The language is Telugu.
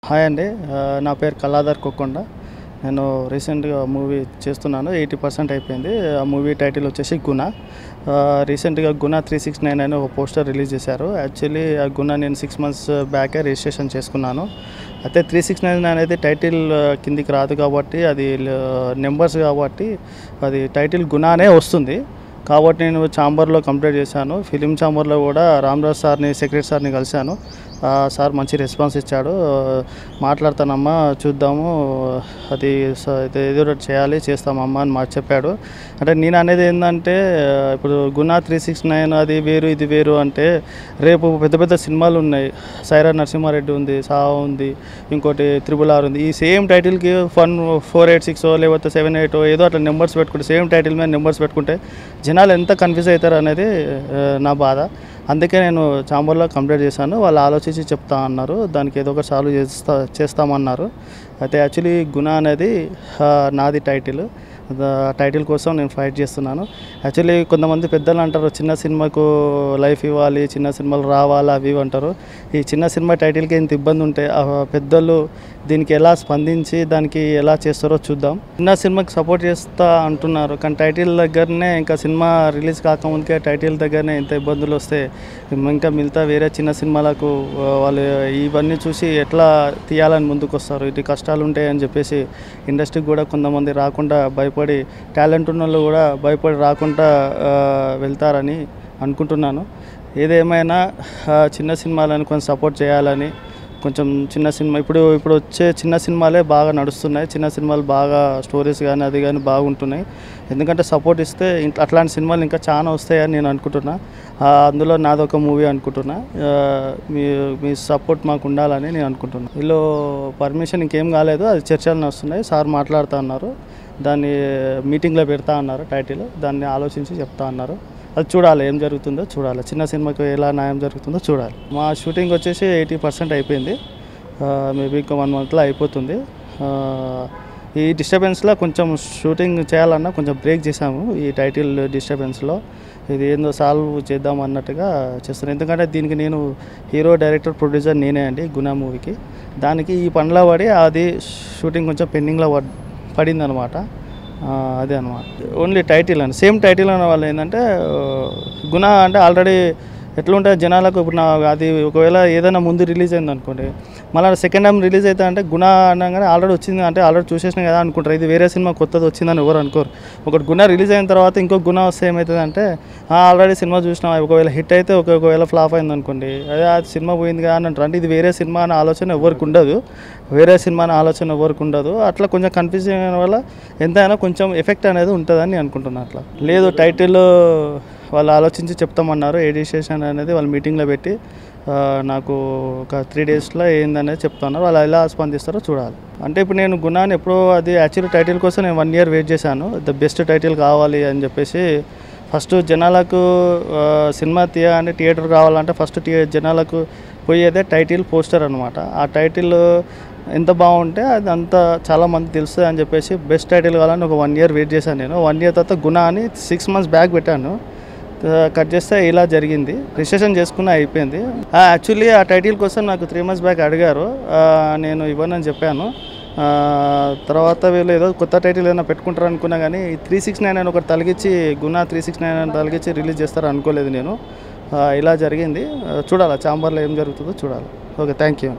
హాయ్ అండి ఆ, నా పేరు కళాధర్ కొక్కొండ నేను రీసెంట్గా మూవీ చేస్తున్నాను ఎయిటీ పర్సెంట్ అయిపోయింది ఆ మూవీ టైటిల్ వచ్చేసి గుణ ఆ, రీసెంట్గా గుణ త్రీ సిక్స్ నైన్ అని ఒక పోస్టర్ రిలీజ్ చేశారు యాక్చువల్లీ ఆ గుణ నేను సిక్స్ మంత్స్ బ్యాకే రిజిస్ట్రేషన్ చేసుకున్నాను అయితే త్రీ సిక్స్ నైన్ అనేది టైటిల్ ఆ, కిందికి రాదు కాబట్టి అది నెంబర్స్ కాబట్టి అది టైటిల్ గుణానే వస్తుంది కాబట్టి నేను ఛాంబర్లో కంప్లీట్ చేశాను ఫిలిం ఛాంబర్లో కూడా రామరాజ్ సార్ని సెక్రటరీ సార్ని కలిశాను ఆ సార్ మంచి రెస్పాన్స్ ఇచ్చాడు మాట్లాడతానమ్మా చూద్దాము అది స- ఇది ఏదో ఒకటి చేయాలి చేస్తామమ్మా అని మాకు చెప్పాడు అంటే నేను అనేది ఏంటంటే ఇప్పుడు గుణా త్రీ సిక్స్ నైన్ అది వేరు ఇది వేరు అంటే రేపు పెద్ద పెద్ద సినిమాలు ఉన్నాయి సైరా నరసింహారెడ్డి ఉంది సాహా ఉంది ఇంకోటి త్రిబుల్ ఆర్ ఉంది ఈ సేమ్ టైటిల్కి ఫన్ ఫోర్ ఎయిట్ సిక్స్ లేకపోతే సెవెన్ ఎయిట్ ఏదో అట్లా నెంబర్స్ పెట్టుకుంటే సేమ్ టైటిల్ మీద నెంబర్స్ పెట్టుకుంటే జనాలు ఎంత కన్ఫ్యూజ్ అవుతారు అనేది ఆ, నా బాధ అందుకే నేను చాంబర్లో కంప్లీట్ చేశాను వాళ్ళు ఆలోచించి చెప్తా అన్నారు దానికి ఏదో ఒకటి సాల్వ్ చేస్తా చేస్తామన్నారు అయితే యాక్చువల్లీ గుణ అనేది ఆ, నాది టైటిల్ ద- టైటిల్ కోసం నేను ఫైట్ చేస్తున్నాను యాక్చువల్లీ కొంతమంది పెద్దలు అంటారు చిన్న సినిమాకు లైఫ్ ఇవ్వాలి చిన్న సినిమాలు రావాలి అవి ఇవి అంటారు ఈ చిన్న సినిమా టైటిల్కి ఎంత ఇబ్బంది ఉంటే ఆ పెద్దలు దీనికి ఎలా స్పందించి దానికి ఎలా చేస్తారో చూద్దాం చిన్న సినిమాకి సపోర్ట్ చేస్తా అంటున్నారు కానీ టైటిల్ దగ్గరనే ఇంకా సినిమా రిలీజ్ కాకముందుకే టైటిల్ దగ్గరనే ఇంత ఇబ్బందులు వస్తే ఇంకా మిగతా వేరే చిన్న సినిమాలకు ఆ, వాళ్ళు ఇవన్నీ చూసి ఎట్లా తీయాలని ముందుకు వస్తారు ఇటు కష్టాలు ఉంటాయని చెప్పేసి ఇండస్ట్రీకి కూడా కొంతమంది రాకుండా భయపడి టాలెంట్ ఉన్న వాళ్ళు కూడా భయపడి రాకుండా ఆ, వెళ్తారని అనుకుంటున్నాను ఏదేమైనా ఆ, చిన్న సినిమాలను కొంచెం సపోర్ట్ చేయాలని కొంచెం చిన్న సినిమా ఇప్పుడు ఇప్పుడు వచ్చే చిన్న సినిమాలే బాగా నడుస్తున్నాయి చిన్న సినిమాలు బాగా స్టోరీస్ కానీ అది కానీ బాగుంటున్నాయి ఎందుకంటే సపోర్ట్ ఇస్తే ఇంట్- అట్లాంటి సినిమాలు ఇంకా చాలా వస్తాయని నేను అనుకుంటున్నా ఆ, అందులో నాదొక మూవీ అనుకుంటున్నా ఆ, మీ మీ సపోర్ట్ మాకు ఉండాలని నేను అనుకుంటున్నా వీళ్ళు పర్మిషన్ ఇంకేం కాలేదు అది చర్చలు వస్తున్నాయి సార్ మాట్లాడుతూ అన్నారు దాన్ని మీటింగ్లో పెడతా అన్నారు టైటిల్ దాన్ని ఆలోచించి చెప్తా అన్నారు అది చూడాలి ఏం జరుగుతుందో చూడాలి చిన్న సినిమాకి ఎలా న్యాయం జరుగుతుందో చూడాలి మా షూటింగ్ వచ్చేసి ఎయిటీ పర్సెంట్ అయిపోయింది మేబీ ఇంకా వన్ మంత్లో అయిపోతుంది ఆ, ఈ డిస్టర్బెన్స్లో కొంచెం షూటింగ్ చేయాలన్నా కొంచెం బ్రేక్ చేసాము ఈ టైటిల్ డిస్టర్బెన్స్లో ఇది ఏందో సాల్వ్ చేద్దాం అన్నట్టుగా చేస్తున్నాను ఎందుకంటే దీనికి నేను హీరో డైరెక్టర్ ప్రొడ్యూసర్ నేనే అండి గునా మూవీకి దానికి ఈ పనిలో పడి అది షూటింగ్ కొంచెం పెండింగ్లో పడింది అనమాట అదే అనమాట ఓన్లీ టైటిల్ అని సేమ్ టైటిల్ అనే వాళ్ళు ఏంటంటే ఆ, గుణ అంటే ఆల్రెడీ ఎట్లుంటే జనాలకు ఇప్పుడు నా అది ఒకవేళ ఏదైనా ముందు రిలీజ్ అయింది అనుకోండి మళ్ళీ సెకండ్ టైం రిలీజ్ అవుతా అంటే గుణ అనగానే ఆల్రెడీ వచ్చింది అంటే ఆల్రెడీ చూసేసిన కదా అనుకుంటారు ఇది వేరే సినిమా కొత్తది వచ్చిందని ఎవరు అనుకోరు ఒకటి గుణ రిలీజ్ అయిన తర్వాత ఇంకో గుణ వస్తే ఏమవుతుంది అంటే ఆల్రెడీ సినిమా చూసినా ఒకవేళ హిట్ అయితే ఒక ఒకవేళ ఫ్లాప్ అయింది అనుకోండి అదే ఆ సినిమా పోయింది కదా అని అంటారు అంటే ఇది వేరే సినిమా అనే ఆలోచన ఎవరికి ఉండదు వేరే సినిమా అనే ఆలోచన ఎవరికి ఉండదు అట్లా కొంచెం కన్ఫ్యూజన్ అయిన వల్ల ఎంతైనా కొంచెం ఎఫెక్ట్ అనేది ఉంటుందని నేను అనుకుంటున్నాను అట్లా లేదు టైటిల్ వాళ్ళు ఆలోచించి చెప్తామన్నారు ఏ డిసిషన్ అనేది వాళ్ళు మీటింగ్లో పెట్టి ఆ, నాకు ఒక త్రీ డేస్లో ఏందనేది చెప్తున్నారు వాళ్ళు ఎలా స్పందిస్తారో చూడాలి అంటే ఇప్పుడు నేను గుణాన్ని ఎప్పుడో అది యాక్చువల్లీ టైటిల్ కోసం నేను వన్ ఇయర్ వెయిట్ చేశాను ద బెస్ట్ టైటిల్ కావాలి అని చెప్పేసి ఫస్ట్ జనాలకు ఆ, సినిమా తీయాలంటే థియేటర్ కావాలంటే ఫస్ట్ థియే జనాలకు పోయేదే టైటిల్ పోస్టర్ అనమాట ఆ టైటిల్ ఎంత బాగుంటే అది అంత చాలా మంది తెలుస్తుంది అని చెప్పేసి బెస్ట్ టైటిల్ కావాలని ఒక వన్ ఇయర్ వెయిట్ చేశాను నేను వన్ ఇయర్ తర్వాత గుణ అని సిక్స్ మంత్స్ బ్యాక్ పెట్టాను కట్ చేస్తే ఇలా జరిగింది రిజిస్ట్రేషన్ చేసుకున్న అయిపోయింది యాక్చువల్లీ ఆ టైటిల్ కోసం నాకు త్రీ మంత్స్ బ్యాక్ అడిగారు ఆ, నేను ఇవ్వనని చెప్పాను ఆ, తర్వాత వీళ్ళు ఏదో కొత్త టైటిల్ ఏదైనా పెట్టుకుంటారు అనుకున్నా కానీ త్రీ సిక్స్ నైన్ అని ఒకటి తలిగించి గుణ త్రీ సిక్స్ నైన్ అని తలిగించి రిలీజ్ చేస్తారు అనుకోలేదు నేను ఆ, ఇలా జరిగింది ఆ, చూడాలి చాంబర్లో ఏం జరుగుతుందో చూడాలి ఓకే థ్యాంక్ యూ